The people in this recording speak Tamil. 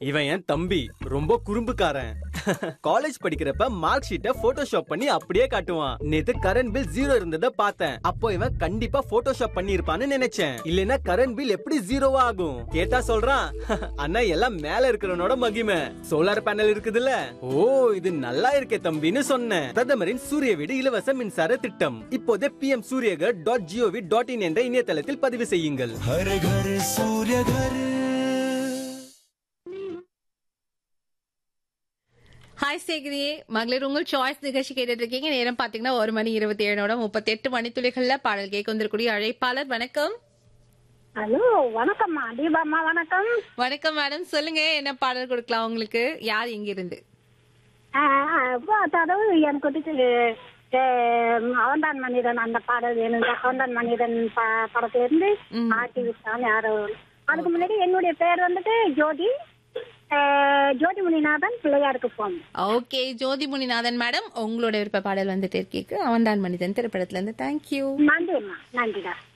இவன் என் தம்பி ரொம்ப குறும்புக்காரன் காலேஜ் படிக்கிறப்ப மார்க் ஷீட்டை போட்டோஷாப் பண்ணி அப்படியே காட்டுவான் நேத்து கரண்ட் பில் ஜீரோ இருந்தத பார்த்தேன் அப்போ இவன் கண்டிப்பா போட்டோஷாப் பண்ணி இருப்பான்னு நினைச்சேன் இல்லனா கரண்ட் பில் எப்படி ஜீரோவா ஆகும் கேட்டா சொல்றான் அண்ணா எல்லாம் மேல இருக்கிறவனோட மகிமை சோலார் பேனல் இருக்குதுல்ல ஓ இது நல்லா இருக்கே தம்பின்னு சொன்னேன் பிரதமரின் சூரிய வீடு இலவச மின்சார திட்டம் இப்போதே P M Suryaghar dot G O V dot in என்ற இணையதளத்தில் பதிவு செய்யுங்கள் हर घर सूर्य घर ஹாய் சேகிரியே மகளிர் உங்கள் சாய்ஸ் நிகழ்ச்சி கேட்டுட்டு இருக்கீங்க நேரம் பாத்தீங்கன்னா ஒரு மணி இருபத்தி ஏழோட முப்பத்தி எட்டு மணித்துளிகள்ல பாடல் கேட்க வந்திருக்கூடிய அழைப்பாளர் வணக்கம் ஹலோ வணக்கம்மா தீபாம்மா வணக்கம் வணக்கம் மேடம் சொல்லுங்க என்ன பாடல் கொடுக்கலாம் உங்களுக்கு யார் எங்க இருந்து அதாவது எனக்கு வந்துட்டு அஹ், அவன்தான் மனிதன் அந்த பாடல் வேணும் அவன்தான் மனிதன் ப- படத்துல இருந்து ஆட்டி விட்டான் யாரோ அதுக்கு முன்னாடி என்னுடைய பேர் வந்துட்டு ஜோதி அஹ், ஜோதி முனிநாதன் பிள்ளையாருக்கு phone okay Jothi Muninathan madam உங்களோட விருப்ப பாடல் வந்துட்டு இருக்கீங்க அவன்தான் மனிதன் திரைப்படத்துல இருந்து தேங்க்யூ நன்றிம்மா நன்றிடா